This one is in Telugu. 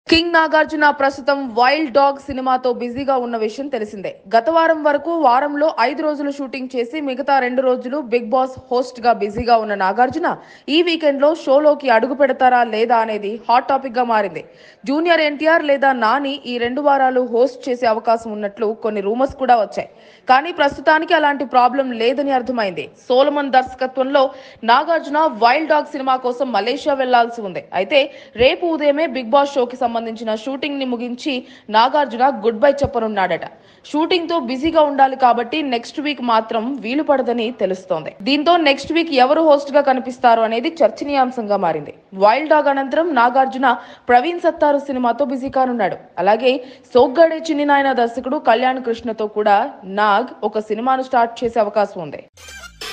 కింగ్ నాగార్జున ప్రస్తుతం వైల్డ్ డాగ్ సినిమాతో బిజీగా ఉన్న విషయం తెలిసిందే గత వారం వరకు వారంలో ఐదు రోజులు షూటింగ్ చేసి మిగతా రెండు రోజులు బిగ్ బాస్ హోస్ట్ గా బిజీగా ఉన్న నాగార్జున ఈ వీకెండ్ లో షోలోకి అడుగు పెడతారా లేదా అనేది హాట్ టాపిక్ గా మారింది జూనియర్ ఎన్టీఆర్ లేదా నాని ఈ రెండు వారాలు హోస్ట్ చేసే అవకాశం ఉన్నట్లు కొన్ని రూమర్స్ కూడా వచ్చాయి కానీ ప్రస్తుతానికి అలాంటి ప్రాబ్లం లేదని అర్థమైంది సోలమన్ దర్శకత్వంలో నాగార్జున వైల్డ్ డాగ్ సినిమా కోసం మలేషియా వెళ్లాల్సి ఉంది అయితే రేపు ఉదయమే బిగ్ బాస్ షోకి సంబంధించిన షూటింగ్ ని ముగించి నాగార్జున గుడ్ బై చెప్పనున్నాడట షూటింగ్ తో బిజీగా ఉండాలి కాబట్టి నెక్స్ట్ వీక్ మాత్రం వీలు పడదని తెలుస్తోంది దీంతో నెక్స్ట్ వీక్ ఎవరు హోస్ట్ గా కనిపిస్తారు అనేది చర్చనీయాంశంగా మారింది వైల్డ్ డాగ్ అనంతరం నాగార్జున ప్రవీణ్ సత్తారు సినిమాతో బిజీ కానున్నాడు అలాగే సోగ్గాడే చిన్ని నాయన దర్శకుడు కళ్యాణ్ కృష్ణతో కూడా నాగ్ ఒక సినిమాను స్టార్ట్ చేసే అవకాశం ఉంది